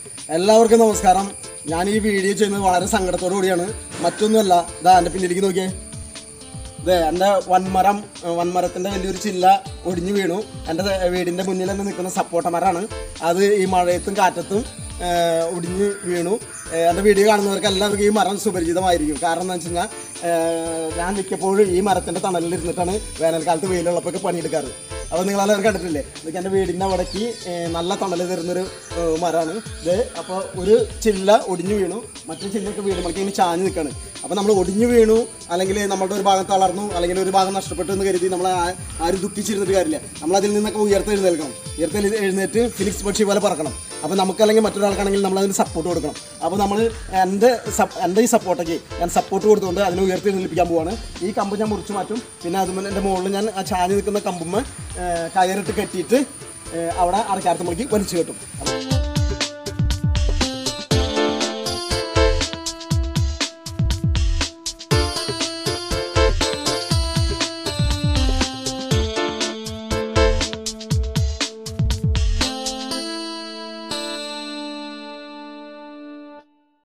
എല്ലാവർക്കും നമസ്കാരം ഞാൻ ഈ വീഡിയോ ചെയ്യുന്നത് വളരെ സങ്കടത്തോടു കൂടിയാണ് മറ്റൊന്നുമല്ല ഇതാ എൻ്റെ പിന്നിലേക്ക് നോക്കിയേ ഇതേ എൻ്റെ വൻമരം ഏഹ് വൻമരത്തിൻ്റെ വലിയൊരു ചില്ല ഒടിഞ്ഞു വീണു എൻ്റെ വീടിൻ്റെ മുന്നിൽ തന്നെ നിൽക്കുന്ന സപ്പോട്ട മരമാണ് അത് ഈ മഴയത്തും കാറ്റത്തും ഏഹ് ഒടിഞ്ഞു വീണു ഏഹ് എൻ്റെ വീഡിയോ കാണുന്നവർക്ക് എല്ലാവർക്കും ഈ മരം സുപരിചിതമായിരിക്കും കാരണം എന്താ വെച്ച് കഴിഞ്ഞാൽ ഏഹ് ഞാൻ മിക്കപ്പോഴും ഈ മരത്തിൻ്റെ തണലിൽ ഇരുന്നിട്ടാണ് വേനൽക്കാലത്ത് വെയിലുള്ളപ്പോൾ പണിയെടുക്കാറ് അപ്പോൾ നിങ്ങളെല്ലാവരും കണ്ടിട്ടില്ലേ ഇതൊക്കെ എൻ്റെ വീടിൻ്റെ അവിടേക്ക് ഏഹ് നല്ല തണൽ തരുന്നൊരു ഏഹ് മരമാണ് ഇത് അപ്പോൾ ഒരു ചില്ല ഒടിഞ്ഞു വീണു മറ്റൊരു ചില്ലൊക്കെ വീടുമ്പോഴേക്കും ഇങ്ങനെ ചാഞ്ഞ് നിൽക്കുകയാണ് അപ്പോൾ നമ്മൾ ഒടിഞ്ഞു വീണു അല്ലെങ്കിൽ നമ്മുടെ ഒരു ഭാഗം തളർന്നു അല്ലെങ്കിൽ ഒരു ഭാഗം നഷ്ടപ്പെട്ടു എന്ന് കരുതി നമ്മൾ ആ- ആരും ദുഃഖിച്ചിരുന്നിട്ട് കാര്യമില്ല നമ്മൾ അതിൽ നിന്നൊക്കെ ഉയർത്തെഴുന്നേൽക്കണം ഉയർത്തെഴു എഴുന്നേറ്റ് ഫിലിക്സ് പക്ഷി പോലെ പറക്കണം അപ്പോൾ നമുക്കല്ലെങ്കിൽ മറ്റൊരാൾക്കാണെങ്കിൽ നമ്മൾ അതിന് സപ്പോർട്ട് കൊടുക്കണം അപ്പോൾ നമ്മൾ എൻ്റെ സപ്- എൻ്റെ ഈ സപ്പോർട്ടൊക്കെ ഞാൻ സപ്പോർട്ട് കൊടുത്തുകൊണ്ട് അതിനെ ഉയർത്തെഴുന്നേൽപ്പിക്കാൻ പോവാണ് ഈ കമ്പ് ഞാൻ മുറിച്ച് മാറ്റും പിന്നെ അതുപോലെ എൻ്റെ മുകളിൽ ഞാൻ ആ ചാഞ്ഞ് നിൽക്കുന്ന കമ്പുമ്മ കയറിട്ട് കെട്ടിയിട്ട് ഏഹ് അവിടെ അടക്കാരത്തുമ്പോഴേക്ക് വലിച്ചു കെട്ടും